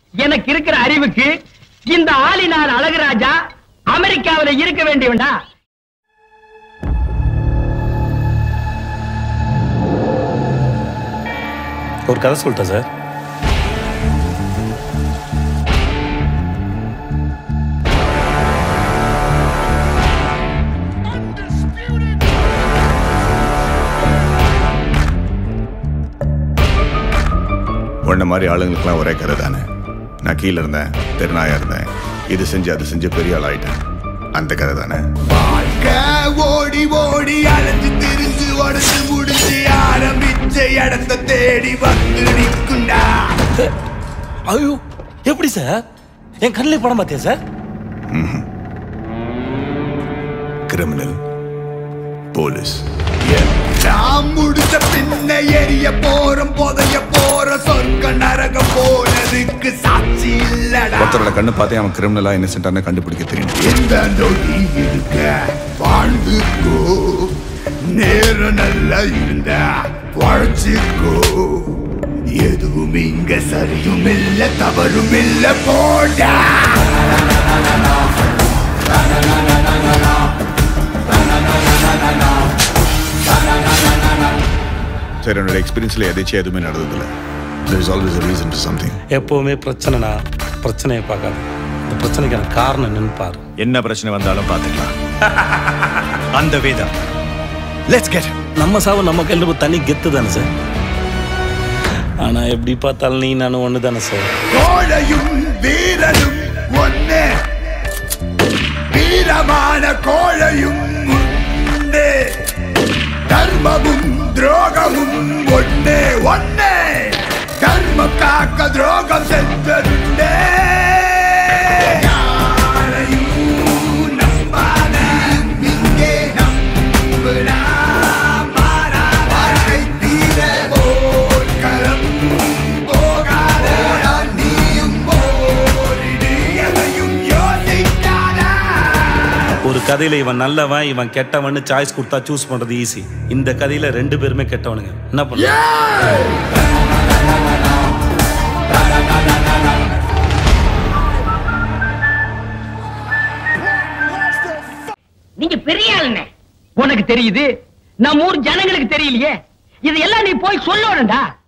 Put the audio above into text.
எனக்கு இருக்கிற அறிவுக்கு இந்த ஆளினார் அழகுராஜா அமெரிக்காவில இருக்க வேண்டியவன்டா ஒரு கதை சொல்லிட்டா சார் உன்ன மாதிரி ஆளுங்களுக்குலாம் ஒரே கதை தானே நான் கீழே இருந்தேன் தெருநாயா இருந்தேன் இது செஞ்சு அது செஞ்சு பெரிய ஆள் ஆயிட்டேன் அந்த கதை தானே வாழ்க்கை ஓடி ஓடி அலைஞ்சு திரிஞ்சு உடச்சு முடிச்சு ஆரம்பிச்ச இடத்த தேடி வந்து நிற்குண்டா ஐயோ எப்படி சார் என் கண்ணிலே படம் பார்த்தியா சார் கிரிமினல் போலீஸ் நாம் முடிச்ச பின்ன எரிய போறோம் புதைய போற சொர்க்க நரகம் போனதுக்கு சாட்சி இல்லடா ஒருத்தரோட கண்ணு பார்த்தே அவன் கிரிமினலா இன்னசென்டான கண்டுபிடிக்க தெரியும் இந்த நொடி இருக்க வாழ்ந்துக்கோ நேரம் நல்லா இருந்தா வாழ்ச்சிக்கோ எதுவும் இங்க சரியும் இல்ல தவறும் இல்ல போடா சரி என்னோட எக்ஸ்பீரியன்ஸ்ல எதாச்சும் எதுவுமே நடந்ததில்ல there is always a reason to something எப்பவுமே பிரச்சனைனா பிரச்சனையை பார்க்காது இந்த பிரச்சனைக்கான காரணம் என்னன்னு பாரு என்ன பிரச்சனை வந்தாலும் பார்த்துக்கலாம் அந்த வேதம் லெட்ஸ் கெட் நம்ம சாவு நம்ம கையில் தண்ணி கெத்து தானே சார் ஆனா எப்படி பார்த்தாலும் நீ நானும் ஒன்று தானே சார் கோழையும் வீரனும் ஒண்ணே வீரமான கோழையும் உண்டு தர்மமும் துரோகமும் ஒண்ணே ஒண்ணே தர்மம் காக்க துரோகம் சென்றதுண்டே யாரையும் நம்பாத இங்கே நம்புடா மாறா வாழ்க்கை தீர போர்க்களம் போகாத நீயும் போரிடு எதையும் யோசிக்காதா ஒரு கதையில இவன் நல்லவன் இவன் கெட்டவன்னு சாய்ஸ் கொடுத்தா சூஸ் பண்றது ஈஸி இந்த கதையில ரெண்டு பேருமே கெட்டவனுங்க என்ன பண்ண நீங்க பெரிய ஆளுண்ணே உனக்கு தெரியுது நம்ம ஊர் ஜனங்களுக்கு தெரியலையே இதெல்லாம் நீ போய் சொல்லணும்டா